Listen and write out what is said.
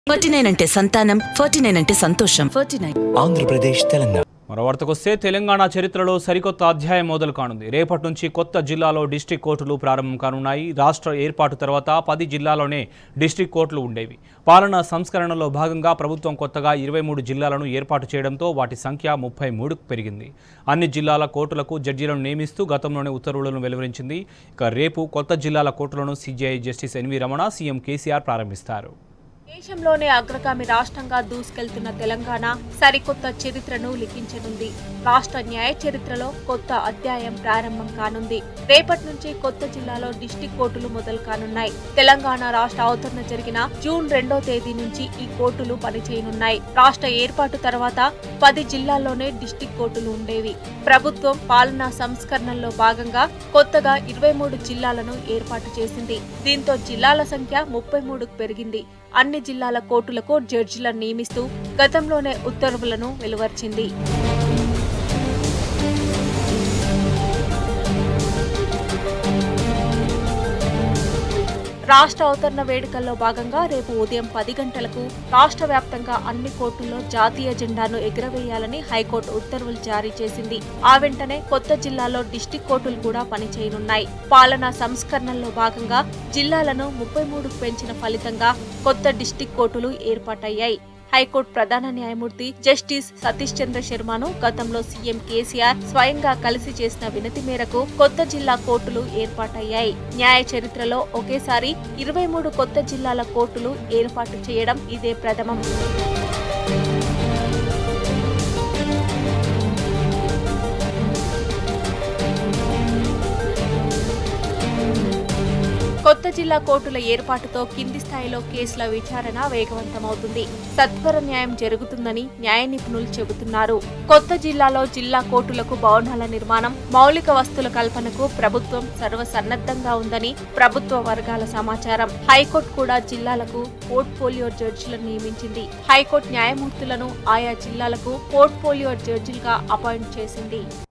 forty nine అంటే సంతానం forty nine అంటే సంతోషం ఫార్టీ నైన్ ఆంధ్రప్రదేశ్ తెలంగాణ మరో వార్తకొస్తే తెలంగాణ చరిత్రలో సరికొత్త అధ్యాయం మొదలు కానుంది రేపటి నుంచి కొత్త జిల్లాలో డిస్టిక్ కోర్టులు ప్రారంభం కానున్నాయి రాష్ట్ర ఏర్పాటు తర్వాత పది జిల్లాలోనే డిస్టిక్ కోర్టులు ఉండేవి పాలనా సంస్కరణలో భాగంగా ప్రభుత్వం కొత్తగా ఇరవై మూడు జిల్లాలను ఏర్పాటు చేయడంతో వాటి సంఖ్య ముప్పై మూడుకు పెరిగింది అన్ని జిల్లాల కోర్టులకు జడ్జీలను నియమిస్తూ గతంలోనే ఉత్తర్వులను వెలువరించింది ఇక రేపు కొత్త జిల్లాల కోర్టులను CJI justice NV Ramana CM KCR ప్రారంభిస్తారు దేశంలోనే అగ్రగామి రాష్ట్రంగా దూసుకెళ్తున్న తెలంగాణ సరికొత్త చరిత్రను లిఖించనుంది రాష్ట్ర న్యాయ చరిత్రలో కొత్త అధ్యాయం ప్రారంభం కానుంది రేపటి నుంచి కొత్త జిల్లాలో డిస్టిక్ కోర్టులు మొదలు కానున్నాయి తెలంగాణ రాష్ట్ర అవతరణ జరిగిన జూన్ రెండో తేదీ నుంచి ఈ కోర్టులు పనిచేయనున్నాయి రాష్ట్ర ఏర్పాటు తర్వాత పది జిల్లాల్లోనే డిస్టిక్ కోర్టులు ఉండేవి ప్రభుత్వం పాలనా సంస్కరణల్లో భాగంగా కొత్తగా ఇరవై మూడు జిల్లాలను ఏర్పాటు చేసింది దీంతో జిల్లాల సంఖ్య ముప్పై మూడుకు పెరిగింది అన్ని జిల్లాల కోర్టులకు జడ్జిలను నియమిస్తూ గతంలోనే ఉత్తర్వులను వెలువర్చింది రాష్ట్ర అవతరణ వేడుకల్లో భాగంగా రేపు ఉదయం పది గంటలకు రాష్ట్ర వ్యాప్తంగా అన్ని కోర్టుల్లో జాతీయ జెండాను ఎగురవేయాలని హైకోర్టు ఉత్తర్వులు జారీ చేసింది ఆ వెంటనే కొత్త జిల్లాలో డిస్టిక్ కోర్టులు కూడా పనిచేయనున్నాయి పాలనా సంస్కరణల్లో భాగంగా జిల్లాలను ముప్పై మూడుకు పెంచిన ఫలితంగా కొత్త డిస్టిక్ కోర్టులు ఏర్పాటయ్యాయి హైకోర్టు ప్రధాన న్యాయమూర్తి జస్టిస్ సతీష్ చంద్ర శర్మను గతంలో సీఎం కేసీఆర్ స్వయంగా కలిసి చేసిన వినతి మేరకు కొత్త జిల్లా కోర్టులు ఏర్పాటయ్యాయి న్యాయ చరిత్రలో ఒకేసారి ఇరవై మూడు కొత్త జిల్లాల కోర్టులు ఏర్పాటు చేయడం ఇదే ప్రథమం కొత్త జిల్లా కోర్టుల ఏర్పాటుతో కింది స్థాయిలో కేసుల విచారణ వేగవంతమవుతుంది సత్వర న్యాయం జరుగుతుందని న్యాయ నిపుణులు చెబుతున్నారు కొత్త జిల్లాలో జిల్లా కోర్టులకు భవనాల నిర్మాణం మౌలిక వస్తుల కల్పనకు ప్రభుత్వం సర్వసన్నద్ధంగా ఉందని ప్రభుత్వ వర్గాల సమాచారం హైకోర్టు కూడా జిల్లాలకు పోర్ట్ఫోలియో జడ్జిలను నియమించింది హైకోర్టు న్యాయమూర్తులను ఆయా జిల్లాలకు పోర్ట్ఫోలియో జడ్జిలుగా అపాయింట్ చేసింది